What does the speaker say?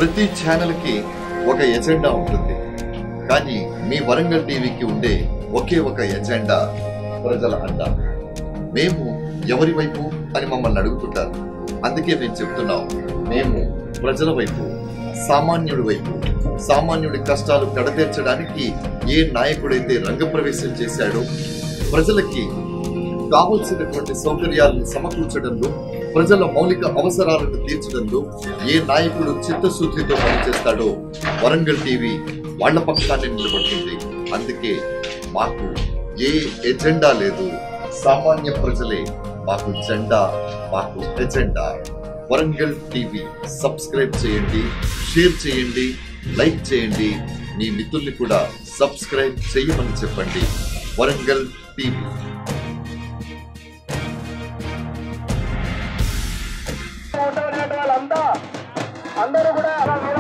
ప్రతి ఛానల్కి ఒక ఎజెండా ఉంటుంది కానీ మీ వరంగల్ టీవీకి ఉండే ఒకే ఒక ఎజెండా ప్రజల అండ మేము ఎవరి వైపు అని మమ్మల్ని అడుగుతుంటారు అందుకే మేము చెప్తున్నాం మేము ప్రజల వైపు సామాన్యుడి వైపు సామాన్యుడి కష్టాలు కడతీర్చడానికి ఏ నాయకుడైతే రంగప్రవేశం చేశాడో ప్రజలకి కావలసినటువంటి సౌకర్యాలను సమకూర్చడంలో ప్రజల మౌలిక అవసరాలను తీర్చడంలో ఏ నాయకుడు చిత్తశుద్ధితో పనిచేస్తాడో వరంగల్ టీవీ వాళ్ళ పక్షాన్ని నిలబడుతుంది అందుకే మాకు ఏ ఎజెండా లేదు సామాన్య ప్రజలే మాకు జెండా మాకు ఎజెండా వరంగల్ టీవీ సబ్స్క్రైబ్ చేయండి షేర్ చేయండి లైక్ చేయండి మీ మిత్రుల్ని కూడా సబ్స్క్రైబ్ చేయమని చెప్పండి వరంగల్ టీవీ ఓటర్లు వాళ్ళంతా అందరూ కూడా